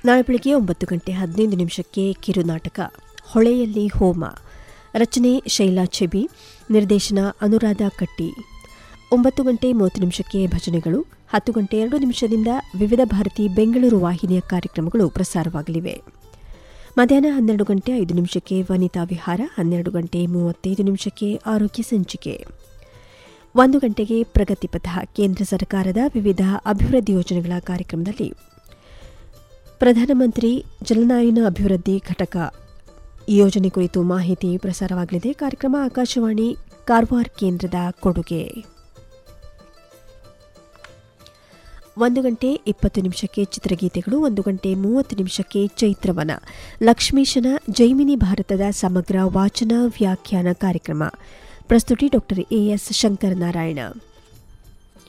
ನಾಳೆ ಬೆಳಗ್ಗೆ ಒಂಬತ್ತು ಗಂಟೆ ಹದಿನೈದು ನಿಮಿಷಕ್ಕೆ ಕಿರುನಾಟಕ ಹೊಳೆಯಲ್ಲಿ ಹೋಮ ರಚನೆ ಶೈಲಾ ಚೆಬಿ ನಿರ್ದೇಶನ ಅನುರಾಧ ಕಟ್ಟಿ ಒಂಬತ್ತು ಗಂಟೆ ಮೂವತ್ತು ನಿಮಿಷಕ್ಕೆ ಭಜನೆಗಳು ಹತ್ತು ಗಂಟೆ ಎರಡು ನಿಮಿಷದಿಂದ ವಿವಿಧ ಭಾರತಿ ಬೆಂಗಳೂರು ವಾಹಿನಿಯ ಕಾರ್ಯಕ್ರಮಗಳು ಪ್ರಸಾರವಾಗಲಿವೆ ಮಧ್ಯಾಹ್ನ ಹನ್ನೆರಡು ಗಂಟೆ ಐದು ನಿಮಿಷಕ್ಕೆ ವನಿತಾ ವಿಹಾರ ಹನ್ನೆರಡು ಗಂಟೆ ಮೂವತ್ತೈದು ನಿಮಿಷಕ್ಕೆ ಆರೋಗ್ಯ ಸಂಚಿಕೆ ಒಂದು ಗಂಟೆಗೆ ಪ್ರಗತಿಪಥ ಕೇಂದ್ರ ಸರ್ಕಾರದ ವಿವಿಧ ಅಭಿವೃದ್ಧಿ ಯೋಜನೆಗಳ ಕಾರ್ಯಕ್ರಮದಲ್ಲಿ ಪ್ರಧಾನಮಂತ್ರಿ ಜಲನಯನ ಅಭಿವೃದ್ಧಿ ಘಟಕ ಈ ಯೋಜನೆ ಕುರಿತು ಮಾಹಿತಿ ಪ್ರಸಾರವಾಗಲಿದೆ ಕಾರ್ಯಕ್ರಮ ಆಕಾಶವಾಣಿ ಕಾರವಾರ ಕೇಂದ್ರದ ಕೊಡುಗೆ ಒಂದು ಗಂಟೆ ಇಪ್ಪತ್ತು ನಿಮಿಷಕ್ಕೆ ಚಿತ್ರಗೀತೆಗಳು ಒಂದು ಗಂಟೆ ಮೂವತ್ತು ನಿಮಿಷಕ್ಕೆ ಚೈತ್ರವನ ಲಕ್ಷ್ಮೀಶನ ಜೈಮಿನಿ ಭಾರತದ ಸಮಗ್ರ ವಾಚನ ವ್ಯಾಖ್ಯಾನ ಕಾರ್ಯಕ್ರಮ ಪ್ರಸ್ತುತಿ ಡಾಕ್ಟರ್ ಎಎಸ್ ಶಂಕರನಾರಾಯಣ